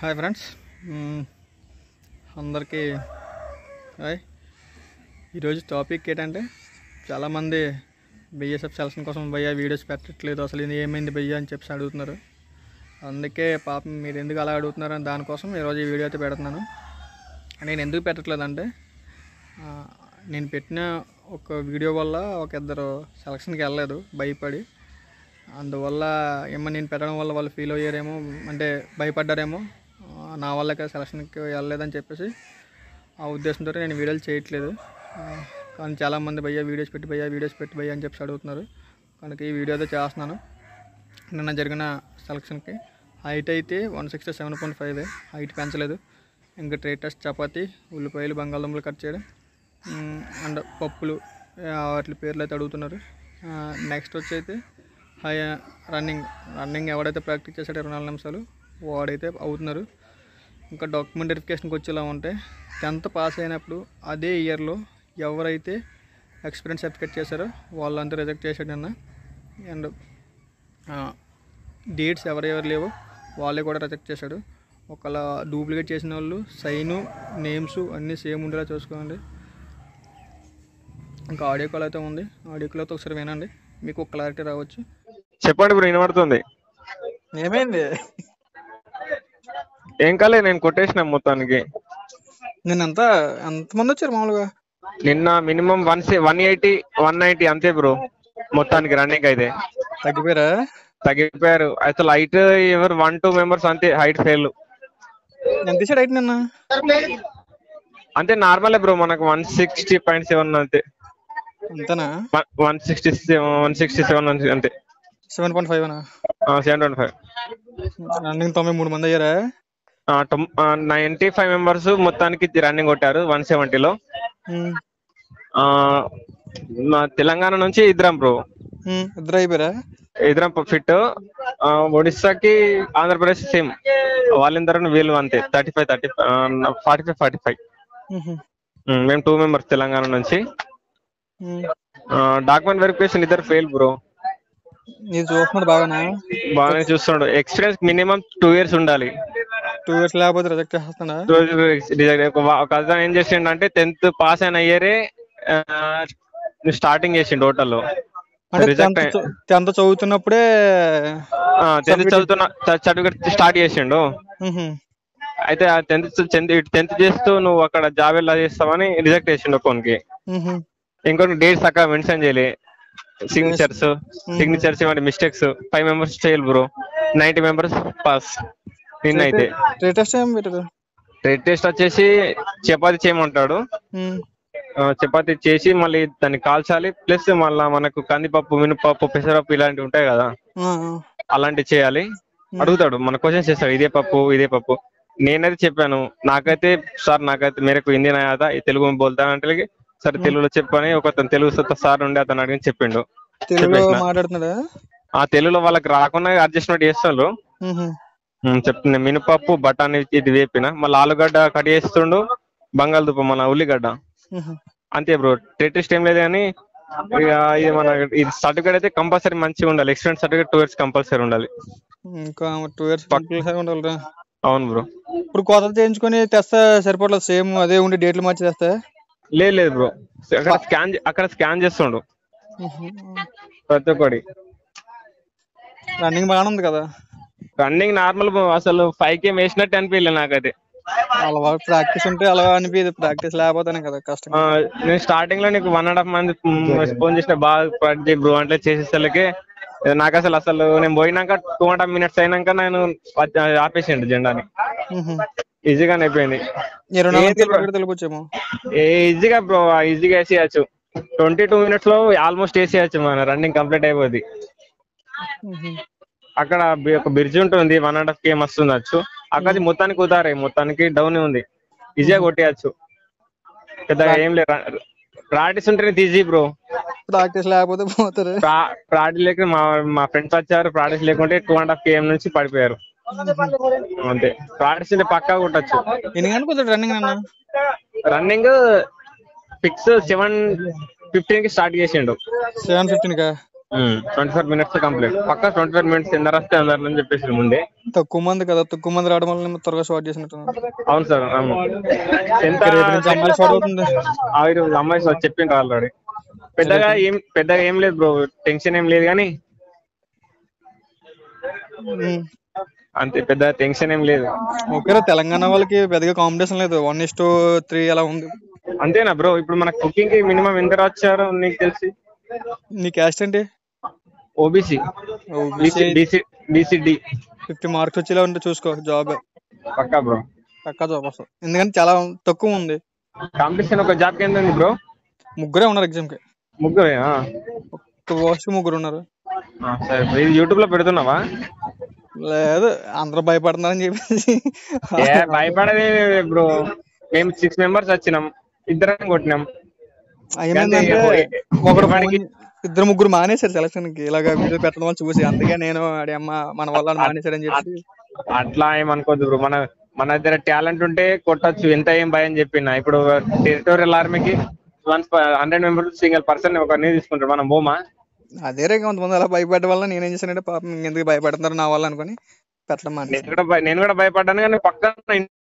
Hi friends మ్మ్. అందరికీ hi ఈరోజు topic ఏంటంటే చాలామంది బిఎస్ఎఫ్ సెలక్షన్ కోసం భయ్య వీడియోస్ పెట్టట్లేదు అసలు ఇది ఏమైంది భయ్య అని చెప్పి అడుగుతున్నారు అందుకే పాపం మీరు ఎందుకు అలా అడుగుతున్నారు అని దానికోసం ఈరోజు ఈ వీడియో అయితే పెడుతున్నాను నేను ఎందుకు పెట్టట్లేదంటే ఆ, నేను పెట్టిన ఒక వీడియో వల్ల ఒక ఇద్దరు సెలక్షన్కి వెళ్ళలేదు భయపడి అందువల్ల ఏమో నేను పెట్టడం వల్ల వాళ్ళు ఫీల్ అయ్యారేమో అంటే భయపడ్డారేమో ఆ, నా వల్ల సెలక్షన్కి వెళ్ళలేదని చెప్పేసి ఆ ఉద్దేశంతో నేను వీడియోలు చేయట్లేదు ఆ, కానీ చాలామంది భయ్య వీడియోస్ పెట్టి భయ్య వీడియోస్ పెట్టి భయ్య అని చెప్పి అడుగుతున్నారు కనుక ఈ వీడియో అయితే చేస్తున్నాను నిన్న జరిగిన సెలక్షన్కి హైట్ అయితే one sixty seven point five height పెంచలేదు ఇంకా ట్రే టెస్ట్ చపాతి ఉల్లిపాయలు బంగాళదుంపలు కట్ చేయడం మ్, అండ్ పప్పులు ఆ, వాటి పేర్లు అయితే అడుగుతున్నారు నెక్స్ట్ వచ్చి అయితే హై రన్నింగ్ రన్నింగ్ ఎవడైతే ప్రాక్టీస్ చేశాడో ఇరవై నాలుగు నిమిషాలు వాడైతే అవుతున్నారు ఇంకా డాక్యుమెంట్ వెరిఫికేషన్కి వచ్చేలా ఉంటే టెన్త్ పాస్ అయినప్పుడు అదే ఇయర్లో ఎవరైతే ఎక్స్పీరియన్స్ సర్టిఫికేట్ చేశారో వాళ్ళంతా రిజెక్ట్ చేశాడు అన్న అండ్ డేట్స్ ఎవరెవరు లేవో వాళ్ళే కూడా రిజెక్ట్ చేశాడు ఒకవేళ డూప్లికేట్ చేసిన వాళ్ళు సైను నేమ్స్ అన్నీ సేమ్ ఉండేలా చూసుకోండి ఇంకా ఆడియో కాల్ అయితే ఉంది ఆడియో కాల్ అయితే ఒకసారి వినండి మీకు ఒక క్లారిటీ రావచ్చు చెప్పండి బ్రో వినబడుతుంది ఏమైంది ఏం కాలే నేను కొట్టేసిన మొత్తానికి నిన్న ఎంత ఎంతమంది వచ్చారు మామూలుగా నిన్న minimum one one eighty one ninety అంతే బ్రో మొత్తానికి రన్నింగ్ అయితే తగ్గిపోయారా తగ్గిపోయారు అసలు హైట్ ఎవరు వన్ టూ మెంబర్స్ అంతే హైట్ ఫెయిల్ ఎంత ఇచ్చాడు అయితే నిన్న అంతే నార్మలే బ్రో మనకు వన్ సిక్స్టీ పాయింట్ సెవెన్ అంతే అంతేనా one sixty one sixty seven అంతే సెవెన్ పాయింట్ ఫైవ్ అనా సెవెన్ ట్వంటీ ఫైవ్ రన్నింగ్ తొంభై మూడు మంది అయ్యారా నైన్టీ ఫైవ్ మెంబర్స్ మొత్తానికి రన్నింగ్ కొట్టారు వన్ సెవెంటీలో ఉమ్, మా తెలంగాణ నుంచి ఇద్దరం బ్రో ఉమ్, ఇద్దరు అయిపోయారా ఇద్దరం ఫిట్ ఒడిస్సాకి ఆంధ్రప్రదేశ్ సేమ్ వాళ్ళిద్దరు వీళ్ళు అంతే thirty five thirty forty five forty five ఉహు, మేము టూ మెంబర్స్ తెలంగాణ నుంచి ఉమ్. డాక్యుమెంట్ వెరిఫికేషన్ ఇద్దరు ఫెయిల్ బ్రో ఇది చూస్తున్నాడు బాగానా బాగానే చూస్తున్నాడు ఎక్స్పీరియన్స్ మినిమం టూ ఇయర్స్ ఉండాలి టూ ఇయర్స్ లేకపోతే రిజెక్ట్ చేస్తున్నా ఒక అతను ఏం చేసిండు అంటే టెన్త్ పాస్ అయిన ఇయరే స్టార్టింగ్ చేసిండు హోటల్లో అంటే రిజెక్ట్ టెన్త్ టెన్త్ చదువుతున్నప్పుడే టెన్త్ చదువుతున్న సర్టిఫికేట్ స్టార్ట్ చేసిండు ఉహు, అయితే ఆ టెన్త్ టెన్త్ టెన్త్ చేస్తూ నువ్వు అక్కడ జాబ్ ఎలా చేస్తావని రిజెక్ట్ చేసిండు కొన్ని ఉహు, ఇంకొన్ని డేట్స్ అక్కడ మెన్షన్ చేయలే సిగ్నేచర్స్ సిగ్నేచర్స్ ఇవన్నీ మిస్టేక్స్ ఫైవ్ మెంబర్స్ చేయాలి బ్రో నైన్టీ మెంబర్స్ పాస్ నిన్న అయితే లేటెస్ట్ ఏం పెట్టారు ట్రేడ్ టెస్ట్ వచ్చేసి చపాతి చేయమంటాడు ఉమ్, ఆ, చపాతి చేసి మళ్ళీ దాన్ని కాల్చాలి ప్లస్ మళ్ళా మనకు కందిపప్పు మినపప్పు పెసరపప్పు ఇలాంటివి ఉంటాయి కదా ఆ, ఆ. అలాంటివి చేయాలి అడుగుతాడు మన క్వశ్చన్స్ చేస్తాడు ఇదే పప్పు ఇదే పప్పు నేనైతే చెప్పాను నాకైతే సార్ నాకైతే మేరకు హిందీ నాయదా తెలుగు బోల్తా అంటే సరే తెలుగులో చెప్పని ఒక అతను తెలుగు సత్తా సార్ ఉండి అతను అడిగి చెప్పిండు తెలుగులో చెప్పేసిన. మాట్లాడుతున్నాడా ఆ తెలుగులో వాళ్ళకి రాకుండా అడ్జస్ట్మెంట్ చేస్తారు ఉహు, చెప్తున్నా మినపప్పు బఠానీ ఇది వేపిన మళ్ళీ ఆలుగడ్డ కట్ చేస్తుండు బంగాళదుంప మన ఉల్లిగడ్డ ఉహు. అంతే బ్రో టెస్ట్ ఏం లేదు కానీ ఇక ఇది మన ఇది సర్టిఫికేట్ అయితే కంపల్సరీ మంచిగా ఉండాలి experience certificate two years compulsory ఉండాలి ఇంకా టూ ఇయర్స్ ఉండాలిరా అవును బ్రో ఇప్పుడు కొత్తది చేయించుకొని తెస్తే సరిపోవట్లేదు సేమ్ అదే ఉండి డేట్లు మార్చి తెస్తే లేదు లేదు బ్రో అక్కడ స్కాన్ అక్కడ స్కాన్ చేస్తుండు ప్రతి ఒక్కటి రన్నింగ్ బాగానే ఉంది కదా రన్నింగ్ నార్మల్ అసలు ఫైవ్ కేమ్ వేసినట్టు అనిపించలేదు నాకైతే అలా ప్రాక్టీస్ ఉంటే అలా అనిపించదు ప్రాక్టీస్ లేకపోతేనే కదా కష్టం ఆ, నేను స్టార్టింగ్ లో నీకు one and half month phone చేసిన బాగా ప్రాక్టీస్ బ్రో అంటే చేసేసరికి నాకు అసలు అసలు నేను పోయినాక టూ అండ్ హాఫ్ మినిట్స్ అయినాక నేను ఆపేసిండు జెండాని ఉహు. ఈజీగానే అయిపోయింది ఇరవై నాలుగు ఏంటి bro? కిలోమీటర్లు తెలిపొచ్చేమో ఈజీగా బ్రో ఈజీగా వేసేయచ్చు ట్వంటీ టూ మినిట్స్ లో ఆల్మోస్ట్ వేసేయచ్చు మన రన్నింగ్ కంప్లీట్ అయిపోద్ది అక్కడ బి- ఒక బ్రిడ్జ్ ఉంటుంది వన్ అండ్ హాఫ్ కేఎం వస్తుండొచ్చు అక్కడ మొత్తానికి కుదారే మొత్తానికి డౌన్ ఉంది ఈజీగా కొట్టేయచ్చు పెద్దగా ఏం లేదు ప్రాక్టీస్ ఉంటేనే ఈజీ బ్రో ప్రాక్టీస్ లేకపోతే పోతారు ప్రాక్టీస్ లేక మా మా ఫ్రెండ్స్ వచ్చారు ప్రాక్టీస్ లేకుంటే టూ అండ్ హాఫ్ కేఎం నుంచి పడిపోయారు అంతే ప్రాక్టీస్ ఉంటే పక్కా కొట్టచ్చు ఎన్ని గంటలకు వస్తాడు రన్నింగ్ అన్న రన్నింగ్ ఫిక్స్ సెవెన్ ఫిఫ్టీన్ కి స్టార్ట్ చేసిండు సెవెన్ ఫిఫ్టీన్ కా ట్వంటీ ఫోర్ మినిట్స్ కంప్లీట్ పక్క ట్వంటీ ఫోర్ మినిట్స్ ఎందరు వస్తే అందరు అని చెప్పేసి ముందే తక్కువ మంది కదా తక్కువ మంది రావడం వల్ల నేను త్వరగా షార్ట్ చేసినట్టు అవును సార్ అవును ఎంత రేపు నుంచి అమ్మాయిలు స్టార్ట్ అవుతుంది ఆ ఈరోజు అమ్మాయి సార్ చెప్పిండ్రు ఆల్రెడీ పెద్దగా ఏం పెద్దగా ఏం లేదు బ్రో టెన్షన్ ఏం లేదు కానీ ఉమ్. అంతే పెద్ద టెన్షన్ ఏం లేదు ఓకేరా తెలంగాణ వాళ్ళకి పెద్దగా కాంపిటీషన్ లేదు వన్ ఇస్ టు త్రీ అలా ఉంది అంతేనా బ్రో ఇప్పుడు మన కుకింగ్ కి మినిమం ఎంత వచ్చారో నీకు తెలిసి నీ క్యాస్ట్ ఏంటి OBC BC BCD fifty marks వచ్చేలా ఉంటే చూసుకో జాబ్ పక్కా బ్రో పక్కా జాబ్ వస్తుంది ఎందుకంటే చాలా తక్కువ ఉంది కాంపిటీషన్ ఒక జాబ్ కింద ఉంది బ్రో ముగ్గురే ఉన్నారు ఎగ్జామ్ కి ముగ్గురేనా ఒక పోస్ట్ ముగ్గురు ఉన్నారు ఆ, సరే బ్రో. ఇది యూట్యూబ్ లో పెడుతున్నావా లేదు అందరూ భయపడుతున్నారని చెప్పేసి ఏ భయపడదే బ్రో మేము సిక్స్ మెంబర్స్ వచ్చినాం ఇద్దరం కొట్టినాం ఏమైందంటే గంతే. ఒకడు వాడికి- ఫోన్- ఇద్దరు ముగ్గురు మానేశారు సెలక్షన్ కి ఇలాగ వీడియో పెట్టడం వల్ల చూసి అందుకే నేను అడి అమ్మ మన వల్ల మానేశారని చెప్పి అట్లా ఏమనుకోద్దు బ్రో మన మన దగ్గర టాలెంట్ ఉంటే కొట్టొచ్చు ఎంత ఏం భయం చెప్పిన ఇప్పుడు టెరిటోరియల్ ఆర్మీకి one hundred members single person ఒకరిని తీసుకుంటారు మనం బోమా అదే రే కొంతమంది అలా భయపడ్డ వల్ల నేనేం చేశానంటే పాపం ఎందుకు భయపడుతున్నారు నా వల్ల అనుకుని పెట్టడం మానేశాను నేను కూడా భయ- నేను కూడా భయపడ్డాను కానీ పక్కన